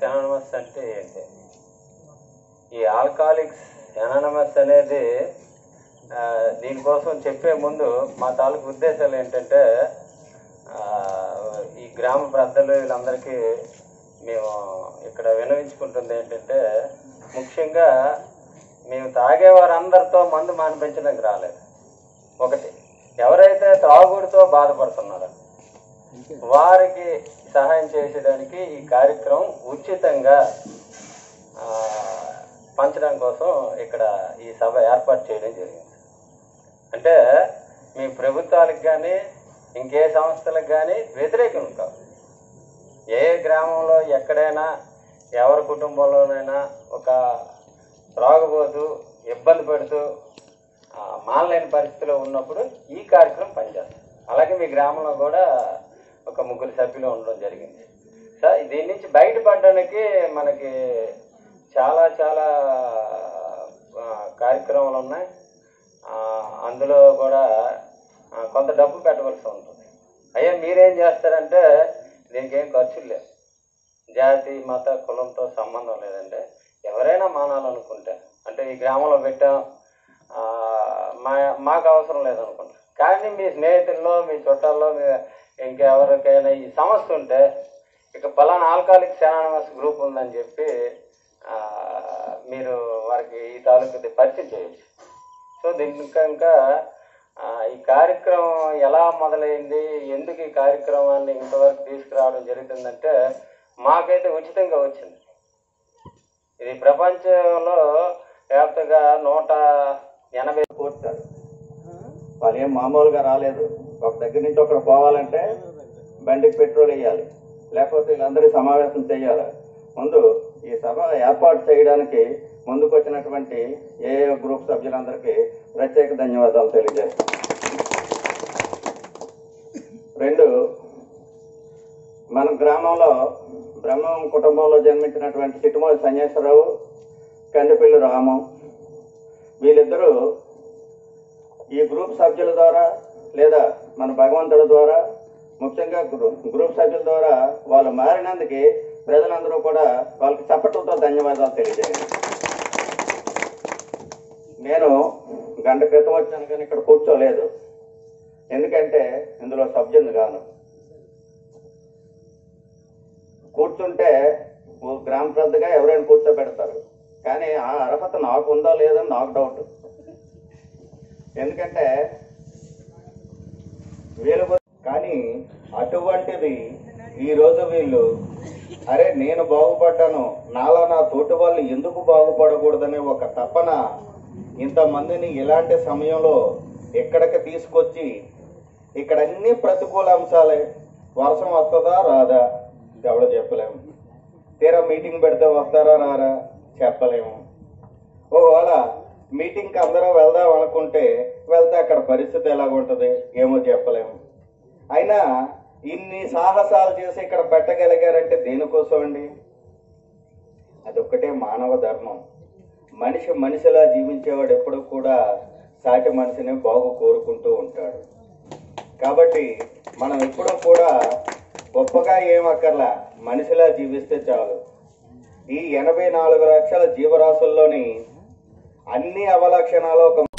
ఆల్కాలిక్స్ unanimous అంటే ఏంటి ఈ ఆల్కాలిక్స్ ఎనానమస్ అనేది ఆ, దీనికోసం చెప్పే ముందు మా తాలూకు ఉద్దేశాలు ఏంటంటే ఆ, ఈ గ్రామ పెద్దలు వీళ్ళందరికీ మేము ఇక్కడ వినవించుకుంటుంది ఏంటంటే ముఖ్యంగా మేము తాగేవారందరితో మందు మానిపించడానికి రాలేదు ఒకటి ఎవరైతే త్రాగుడితో బాధపడుతున్నారో వారికి సహాయం చేసేదానికి ఈ కార్యక్రమం ఉచితంగా ఆ, పంచడం కోసం ఇక్కడ ఈ సభ ఏర్పాటు చేయడం జరిగింది అంటే మీ ప్రభుత్వాలకు కానీ ఇంకే సంస్థలకు కానీ వ్యతిరేకం కాదు ఏ గ్రామంలో ఎక్కడైనా ఎవరి కుటుంబంలోనైనా ఒక త్రాగుబోతూ ఇబ్బంది పడుతూ ఆ, మానలేని పరిస్థితిలో ఉన్నప్పుడు ఈ కార్యక్రమం పనిచేస్తుంది అలాగే మీ గ్రామంలో కూడా ఒక ముగ్గురు సభ్యులు ఉండడం జరిగింది సార్ దీని నుంచి బయటపడడానికి మనకి చాలా చాలా ఆ, కార్యక్రమాలు ఉన్నాయి ఆ, అందులో కూడా ఆ, కొంత డబ్బు పెట్టవలసి ఉంటుంది అయ్యా మీరేం చేస్తారంటే దీనికి ఏం ఖర్చులు లేవు జాతి మత కులంతో సంబంధం లేదంటే ఎవరైనా మానాలనుకుంటే అంటే ఈ గ్రామంలో పెట్టాం ఆ, మా మాకు అవసరం లేదనుకుంటా కానీ మీ స్నేహితుల్లో మీ చుట్టాల్లో మీ ఇంకెవరికైనా ఈ సమస్య ఉంటే ఇక పలానా ఆల్కాలిక్స్ ఎనానమస్ గ్రూప్ ఉందని చెప్పి ఆ, మీరు వారికి ఈ తాలూకు పరిచయం చేయొచ్చు సో దీనికి ఇంకా ఇంకా ఆ, ఈ కార్యక్రమం ఎలా మొదలైంది ఎందుకు ఈ కార్యక్రమాన్ని ఇంతవరకు తీసుకురావడం జరుగుతుందంటే మాకైతే ఉచితంగా వచ్చింది ఇది ప్రపంచంలో వ్యాప్తంగా నూట ఎనభై కూర్చారు వాళ్ళు ఏం మామూలుగా రాలేదు ఒక దగ్గర నుంచి ఒకరు పోవాలంటే బండికి పెట్రోల్ వేయాలి లేకపోతే వీళ్ళందరూ సమావేశం చేయాలి ముందు ఈ సభ ఏర్పాటు చేయడానికి ముందుకు వచ్చినటువంటి ఏ గ్రూప్ సభ్యులందరికీ ప్రత్యేక ధన్యవాదాలు తెలియజేస్తాం రెండు మన గ్రామంలో బ్రహ్మం కుటుంబంలో జన్మించినటువంటి చిట్టుమూరి సన్యాసరావు కందిపల్లి రామం వీళ్ళిద్దరూ ఈ గ్రూప్ సభ్యుల ద్వారా లేదా మన భగవంతుడి ద్వారా ముఖ్యంగా గ్రూ- గ్రూప్ సభ్యుల ద్వారా వాళ్ళు మారినందుకు ప్రజలందరూ కూడా వాళ్ళకి చప్పట్లతో ధన్యవాదాలు తెలియజేయండి నేను గంట క్రితం వచ్చాను కానీ ఇక్కడ కూర్చోలేదు ఎందుకంటే ఇందులో సభ్యుని గాను కూర్చుంటే ఓ గ్రామ పెద్దగా ఎవరైనా కూర్చోబెడతారు కానీ ఆ అర్హత నాకు ఉందో లేదో నాకు డౌట్ ఎందుకంటే వీళ్ళు కూడా- కానీ అటువంటిది ఈ రోజు వీళ్ళు అరే నేను బాగుపడ్డాను నాలా నా తోటి వాళ్ళు ఎందుకు బాగుపడకూడదనే ఒక తపన ఇంతమందిని ఇలాంటి సమయంలో ఎక్కడికి తీసుకొచ్చి ఇక్కడ అన్ని ప్రతికూల అంశాలే వర్షం వస్తుందా రాదా ఎవడో చెప్పలేము తీరా మీటింగ్ పెడితే వస్తారా రారా చెప్పలేము ఒకవేళ మీటింగ్కి అందరూ వెళ్దాం అనుకుంటే వెళ్తే అక్కడ పరిస్థితి ఎలా ఉంటుంది ఏమో చెప్పలేము అయినా ఇన్ని సాహసాలు చేసి ఇక్కడ పెట్టగలిగారంటే దేనికోసం అండి అదొక్కటే మానవ ధర్మం మనిషి మనిషిలా జీవించేవాడు ఎప్పుడు కూడా సాటి మనిషిని బాగు కోరుకుంటూ ఉంటాడు కాబట్టి మనం ఎప్పుడూ కూడా గొప్పగా ఏమక్కర్లా మనిషిలా జీవిస్తే చాలు ఈ ఎనభై నాలుగు లక్షల జీవరాశుల్లోని అన్ని అవలక్షణాలు ఒక